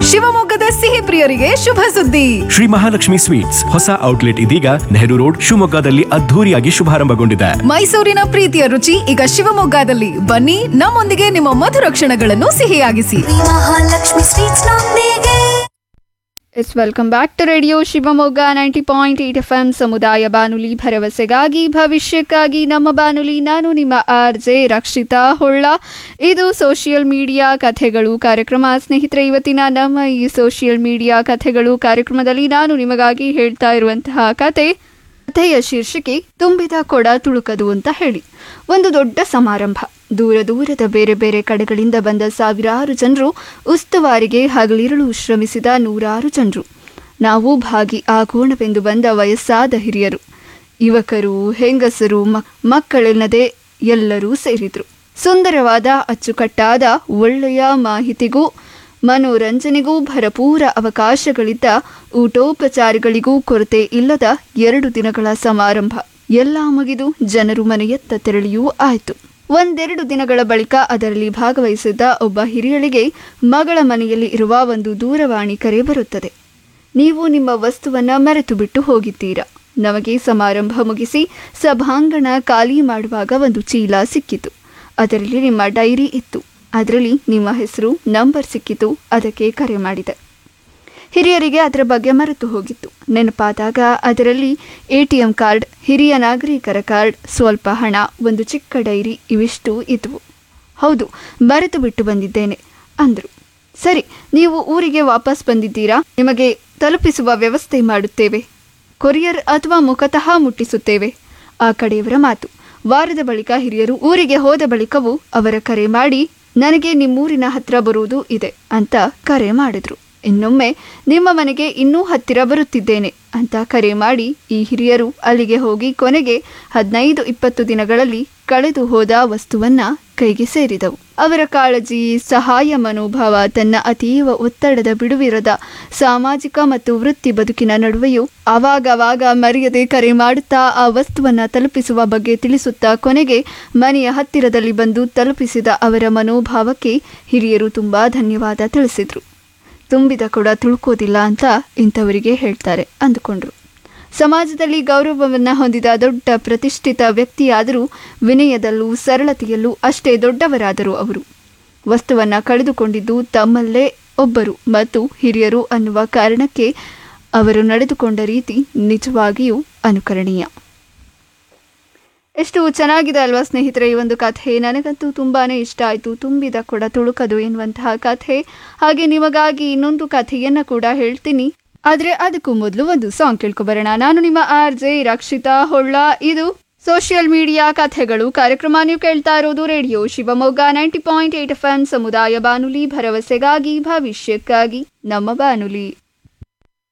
ಶಿವಮೊಗ್ಗದ ಸಿಹಿ ಪ್ರಿಯರಿಗೆ ಶುಭ ಸುದ್ದಿ ಶ್ರೀ ಮಹಾಲಕ್ಷ್ಮಿ ಸ್ವೀಟ್ಸ್ ಹೊಸ ಔಟ್ಲೆಟ್ ಇದೀಗ ನೆಹರು ರೋಡ್ ಶಿವಮೊಗ್ಗದಲ್ಲಿ ಅದ್ಧೂರಿಯಾಗಿ ಶುಭಾರಂಭಗೊಂಡಿದೆ ಮೈಸೂರಿನ ಪ್ರೀತಿಯ ರುಚಿ ಈಗ ಶಿವಮೊಗ್ಗದಲ್ಲಿ ಬನ್ನಿ ನಮ್ಮೊಂದಿಗೆ ನಿಮ್ಮ ಮಧುರ ಕ್ಷಣಗಳನ್ನು ಸಿಹಿಯಾಗಿಸಿ ಮಹಾಲಕ್ಷ್ಮಿ ಸ್ವೀಟ್ಸ್ ನೊಂದಿಗೆ ಎಸ್ welcome back to radio Shivamogga ninety point eight F M ಸಮುದಾಯ ಬಾನುಲಿ ಭರವಸೆಗಾಗಿ ಭವಿಷ್ಯಕ್ಕಾಗಿ ನಮ್ಮ ಬಾನುಲಿ ನಾನು ನಿಮ್ಮ ಆರ್ ಜೆ ರಕ್ಷಿತಾ ಹೊಳ್ಳ ಇದು ಸೋಷಿಯಲ್ ಮೀಡಿಯಾ ಕಥೆಗಳು ಕಾರ್ಯಕ್ರಮ ಸ್ನೇಹಿತರೆ ಇವತ್ತಿನ ನಮ್ಮ ಈ ಸೋಷಿಯಲ್ ಮೀಡಿಯಾ ಕಥೆಗಳು ಕಾರ್ಯಕ್ರಮದಲ್ಲಿ ನಾನು ನಿಮಗಾಗಿ ಹೇಳ್ತಾ ಇರುವಂತಹ ಕತೆ ಕಥೆಯ ಶೀರ್ಷಿಕೆ ತುಂಬಿದ ಕೊಡ ತುಳುಕದು ಅಂತ ಹೇಳಿ ಒಂದು ದೊಡ್ಡ ಸಮಾರಂಭ ದೂರ ದೂರದ ಬೇರೆ ಬೇರೆ ಕಡೆಗಳಿಂದ ಬಂದ ಸಾವಿರಾರು ಜನರು ಉಸ್ತುವಾರಿಗೆ ಹಗಲಿರುಳು ಶ್ರಮಿಸಿದ ನೂರಾರು ಜನರು ನಾವು ಭಾಗಿ ಆಗೋಣವೆಂದು ಬಂದ ವಯಸ್ಸಾದ ಹಿರಿಯರು ಯುವಕರು ಹೆಂಗಸರು ಮ ಮಕ್ಕಳೆನ್ನದೆ ಎಲ್ಲರೂ ಸೇರಿದ್ರು ಸುಂದರವಾದ ಅಚ್ಚುಕಟ್ಟಾದ ಒಳ್ಳೆಯ ಮಾಹಿತಿಗೂ ಮನೋರಂಜನೆಗೂ ಭರಪೂರ ಅವಕಾಶಗಳಿದ್ದ ಊಟೋಪಚಾರಗಳಿಗೂ ಕೊರತೆ ಇಲ್ಲದ ಎರಡು ದಿನಗಳ ಸಮಾರಂಭ ಎಲ್ಲ ಮುಗಿದು ಜನರು ಮನೆಯತ್ತ ತೆರಳಿಯೂ ಆಯಿತು ಒಂದೆರಡು ದಿನಗಳ ಬಳಿಕ ಅದರಲ್ಲಿ ಭಾಗವಹಿಸಿದ್ದ ಒಬ್ಬ ಹಿರಿಯಳಿಗೆ ಮಗಳ ಮನೆಯಲ್ಲಿ ಇರುವ ಒಂದು ದೂರವಾಣಿ ಕರೆ ಬರುತ್ತದೆ ನೀವು ನಿಮ್ಮ ವಸ್ತುವನ್ನ ಮರೆತು ಬಿಟ್ಟು ಹೋಗಿದ್ದೀರಾ ನಮಗೆ ಸಮಾರಂಭ ಮುಗಿಸಿ ಸಭಾಂಗಣ ಖಾಲಿ ಮಾಡುವಾಗ ಒಂದು ಚೀಲ ಸಿಕ್ಕಿತು ಅದರಲ್ಲಿ ನಿಮ್ಮ ಡೈರಿ ಇತ್ತು ಅದರಲ್ಲಿ ನಿಮ್ಮ ಹೆಸರು ನಂಬರ್ ಸಿಕ್ಕಿತು ಅದಕ್ಕೆ ಕರೆ ಮಾಡಿದೆ ಹಿರಿಯರಿಗೆ ಅದರ ಬಗ್ಗೆ ಮರೆತು ಹೋಗಿತ್ತು ನೆನಪಾದಾಗ ಅದರಲ್ಲಿ ಎ ಟಿ ಎಂ ಕಾರ್ಡ್ ಹಿರಿಯ ನಾಗರಿಕರ ಕಾರ್ಡ್ ಸ್ವಲ್ಪ ಹಣ ಒಂದು ಚಿಕ್ಕ ಡೈರಿ ಇವಿಷ್ಟು ಇದ್ವು ಹೌದು ಮರೆತು ಬಿಟ್ಟು ಬಂದಿದ್ದೇನೆ ಅಂದರು ಸರಿ ನೀವು ಊರಿಗೆ ವಾಪಸ್ ಬಂದಿದ್ದೀರಾ ನಿಮಗೆ ತಲುಪಿಸುವ ವ್ಯವಸ್ಥೆ ಮಾಡುತ್ತೇವೆ ಕೊರಿಯರ್ ಅಥವಾ ಮುಖತಃ ಮುಟ್ಟಿಸುತ್ತೇವೆ ಆ ಕಡೆಯವರ ಮಾತು ವಾರದ ಬಳಿಕ ಹಿರಿಯರು ಊರಿಗೆ ಹೋದ ಬಳಿಕವೂ ಅವರ ಕರೆ ಮಾಡಿ ನನಗೆ ನಿಮ್ಮೂರಿನ ಹತ್ರ ಬರುವುದು ಇದೆ ಅಂತ ಕರೆ ಮಾಡಿದ್ರು ಇನ್ನೊಮ್ಮೆ ನಿಮ್ಮ ಮನೆಗೆ ಇನ್ನೂ ಹತ್ತಿರ ಬರುತ್ತಿದ್ದೇನೆ ಅಂತ ಕರೆ ಮಾಡಿ ಈ ಹಿರಿಯರು ಅಲ್ಲಿಗೆ ಹೋಗಿ ಕೊನೆಗೆ ಹದಿನೈದು ಇಪ್ಪತ್ತು ದಿನಗಳಲ್ಲಿ ಕಳೆದು ಹೋದ ವಸ್ತುವನ್ನ ಕೈಗೆ ಸೇರಿದವು ಅವರ ಕಾಳಜಿ ಸಹಾಯ ಮನೋಭಾವ ತನ್ನ ಅತೀವ ಒತ್ತಡದ ಬಿಡುವಿರದ ಸಾಮಾಜಿಕ ಮತ್ತು ವೃತ್ತಿ ಬದುಕಿನ ನಡುವೆಯೂ ಅವಾಗವಾಗ ಮರೆಯದೆ ಕರೆ ಮಾಡುತ್ತಾ ಆ ವಸ್ತುವನ್ನ ತಲುಪಿಸುವ ಬಗ್ಗೆ ತಿಳಿಸುತ್ತಾ ಕೊನೆಗೆ ಮನೆಯ ಹತ್ತಿರದಲ್ಲಿ ಬಂದು ತಲುಪಿಸಿದ ಅವರ ಮನೋಭಾವಕ್ಕೆ ಹಿರಿಯರು ತುಂಬಾ ಧನ್ಯವಾದ ತಿಳಿಸಿದ್ರು ತುಂಬಿದ ಕೊಡ ತುಳುಕೋದಿಲ್ಲ ಅಂತ ಇಂಥವರಿಗೆ ಹೇಳ್ತಾರೆ ಅಂದುಕೊಂಡ್ರು ಸಮಾಜದಲ್ಲಿ ಗೌರವವನ್ನು ಹೊಂದಿದ ದೊಡ್ಡ ಪ್ರತಿಷ್ಠಿತ ವ್ಯಕ್ತಿಯಾದರೂ ವಿನಯದಲ್ಲೂ ಸರಳತೆಯಲ್ಲೂ ಅಷ್ಟೇ ದೊಡ್ಡವರಾದರು ಅವರು ವಸ್ತುವನ್ನ ಕಳೆದುಕೊಂಡಿದ್ದು ತಮ್ಮಲ್ಲೇ ಒಬ್ಬರು ಮತ್ತು ಹಿರಿಯರು ಅನ್ನುವ ಕಾರಣಕ್ಕೆ ಅವರು ನಡೆದುಕೊಂಡ ರೀತಿ ನಿಜವಾಗಿಯೂ ಅನುಕರಣೀಯ ಎಷ್ಟು ಚೆನ್ನಾಗಿದೆ ಅಲ್ವಾ ಸ್ನೇಹಿತರೆ ಈ ಒಂದು ಕಥೆ ನನಗಂತೂ ತುಂಬಾನೇ ಇಷ್ಟ ಆಯಿತು ತುಂಬಿದ ಕೊಡ ತುಳುಕದು ಎನ್ನುವಂತಹ ಕಥೆ ಹಾಗೆ ನಿಮಗಾಗಿ ಇನ್ನೊಂದು ಕಥೆಯನ್ನು ಕೂಡ ಹೇಳ್ತೀನಿ ಆದರೆ ಅದಕ್ಕೂ ಮೊದಲು ಒಂದು ಸಾಂಗ್ ಕೇಳ್ಕೊಬರೋಣ ನಾನು ನಿಮ್ಮ ಆರ್ ಜೆ ರಕ್ಷಿತಾ ಹೊಳ್ಳ ಇದು ಸೋಷಿಯಲ್ ಮೀಡಿಯಾ ಕಥೆಗಳು ಕಾರ್ಯಕ್ರಮ ನೀವು ಕೇಳ್ತಾ ಇರೋದು radio Shivamogga ninety point eight F M ಸಮುದಾಯ ಬಾನುಲಿ ಭರವಸೆಗಾಗಿ ಭವಿಷ್ಯಕ್ಕಾಗಿ ನಮ್ಮ ಬಾನುಲಿ